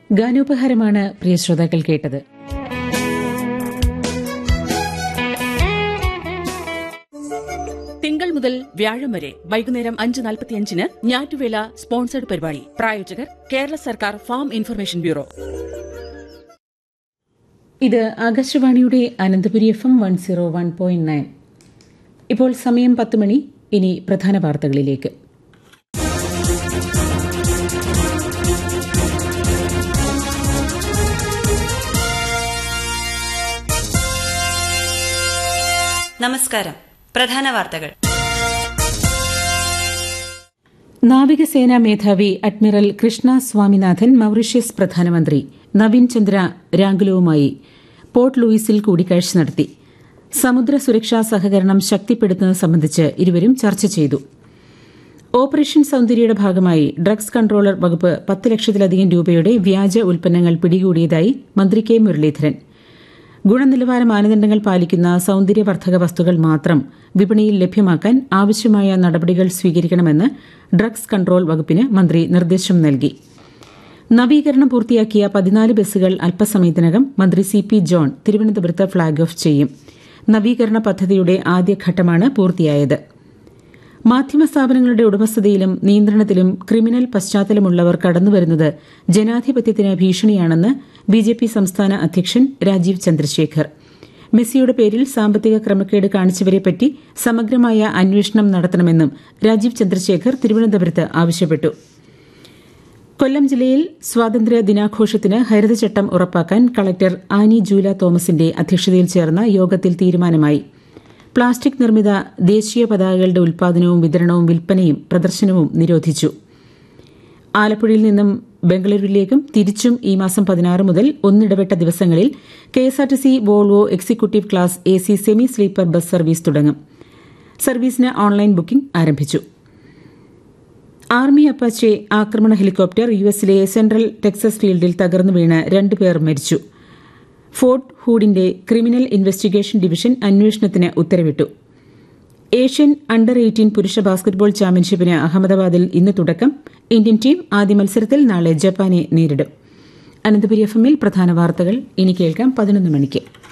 ഗാനോപഹാരമാണ് പ്രിയ ശ്രോതാക്കൾ കേട്ടത് തിങ്കൾ മുതൽ വ്യാഴം വരെ വൈകുന്നേരം അഞ്ച് നാൽപ്പത്തിയഞ്ചിന് ഞാറ്റുവേല സ്പോൺസേഡ് പരിപാടി പ്രായോജകർ കേരള സർക്കാർ ഫാം ഇൻഫർമേഷൻ ബ്യൂറോ ഇത് ആകാശവാണിയുടെ Ananthapuri F M one zero one point nine ഇപ്പോൾ സമയം പത്ത് മണി ഇനി പ്രധാന വാർത്തകളിലേക്ക് നമസ്കാരം പ്രധാന വാർത്തകൾ നാവികസേനാ മേധാവി അഡ്മിറൽ കൃഷ്ണ സ്വാമിനാഥൻ മൌറീഷ്യസ് പ്രധാനമന്ത്രി നവീൻ ചന്ദ്ര രാങ്കുലുവുമായി പോർട്ട് ലൂയിസിൽ കൂടിക്കാഴ്ച നടത്തി സമുദ്ര സുരക്ഷാ സഹകരണം ശക്തിപ്പെടുത്തുന്നത് സംബന്ധിച്ച് ഇരുവരും ചർച്ച ചെയ്തു ഓപ്പറേഷൻ സൌന്ദര്യയുടെ ഭാഗമായി ഡ്രഗ്സ് കൺട്രോളർ വകുപ്പ് പത്ത് ലക്ഷത്തിലധികം രൂപയുടെ വ്യാജ ഉൽപ്പന്നങ്ങൾ പിടികൂടിയതായി മന്ത്രി കെ മുരളീധരൻ ഗുണനിലവാര മാനദണ്ഡങ്ങൾ പാലിക്കുന്ന സൌന്ദര്യവർദ്ധക വസ്തുക്കൾ മാത്രം വിപണിയിൽ ലഭ്യമാക്കാൻ ആവശ്യമായ നടപടികൾ സ്വീകരിക്കണമെന്ന് ഡ്രഗ്സ് കൺട്രോൾ വകുപ്പിന് മന്ത്രി നിർദ്ദേശം നൽകി നവീകരണം പൂർത്തിയാക്കിയ പതിനാല് ബസ്സുകൾ അല്പസമയത്തിനകം മന്ത്രി സി പി ജോൺ തിരുവനന്തപുരത്ത് ഫ്ളാഗ് ഓഫ് ചെയ്യും നവീകരണ പദ്ധതിയുടെ ആദ്യഘട്ടമാണ് പൂർത്തിയായത് മാധ്യമ സ്ഥാപനങ്ങളുടെ ഉടമസ്ഥതയിലും നിയന്ത്രണത്തിലും ക്രിമിനൽ പശ്ചാത്തലമുള്ളവർ കടന്നുവരുന്നത് ജനാധിപത്യത്തിന് ഭീഷണിയാണെന്ന് ബിജെപി സംസ്ഥാന അധ്യക്ഷൻ രാജീവ് ചന്ദ്രശേഖർ മെസ്സിയുടെ പേരിൽ സാമ്പത്തിക ക്രമക്കേട് കാണിച്ചവരെപ്പറ്റി സമഗ്രമായ അന്വേഷണം നടത്തണമെന്നും രാജീവ് ചന്ദ്രശേഖർ തിരുവനന്തപുരത്ത് ആവശ്യപ്പെട്ടു കൊല്ലം ജില്ലയിൽ സ്വാതന്ത്ര്യ ദിനാഘോഷത്തിന് ഹരിതചട്ടം ഉറപ്പാക്കാൻ കളക്ടർ ആനി ജൂല തോമസിന്റെ അധ്യക്ഷതയിൽ ചേർന്ന യോഗത്തിൽ തീരുമാനമായി പ്ലാസ്റ്റിക് നിർമ്മിത ദേശീയ പതാകകളുടെ ഉൽപാദനവും വിതരണവും വിൽപ്പനയും പ്രദർശനവും നിരോധിച്ചു ആലപ്പുഴയിൽ നിന്നും ബംഗളൂരുവിലേക്കും തിരിച്ചും ഈ മാസം പതിനാറ് മുതൽ ഒന്നിടവിട്ട ദിവസങ്ങളിൽ KSRTC Volvo executive class A C semi sleeper bus service തുടങ്ങും സർവീസിന് ഓൺലൈൻ ബുക്കിംഗ് ആരംഭിച്ചു ആർമി അപ്പാച്ചെ ആക്രമണ ഹെലികോപ്റ്റർ യുഎസിലെ സെൻട്രൽ ടെക്സസ് ഫീൽഡിൽ തകർന്നു വീണ് രണ്ടുപേർ മരിച്ചു ഫോർട്ട് ഹൂഡിന്റെ ക്രിമിനൽ ഇൻവെസ്റ്റിഗേഷൻ ഡിവിഷൻ അന്വേഷണത്തിന് ഉത്തരവിട്ടു ഏഷ്യൻ അണ്ടർ എയ്റ്റീൻ പുരുഷ ബാസ്കറ്റ്ബോൾ ചാമ്പ്യൻഷിപ്പിന് അഹമ്മദാബാദിൽ ഇന്ന് തുടക്കം ഇന്ത്യൻ ടീം ആദ്യ മത്സരത്തിൽ നാളെ ജപ്പാനെ നേരിടും അനന്തപുരി എഫ് എമ്മിൽ പ്രധാന വാർത്തകൾ ഇനി കേൾക്കാം പതിനൊന്ന് മണിക്ക്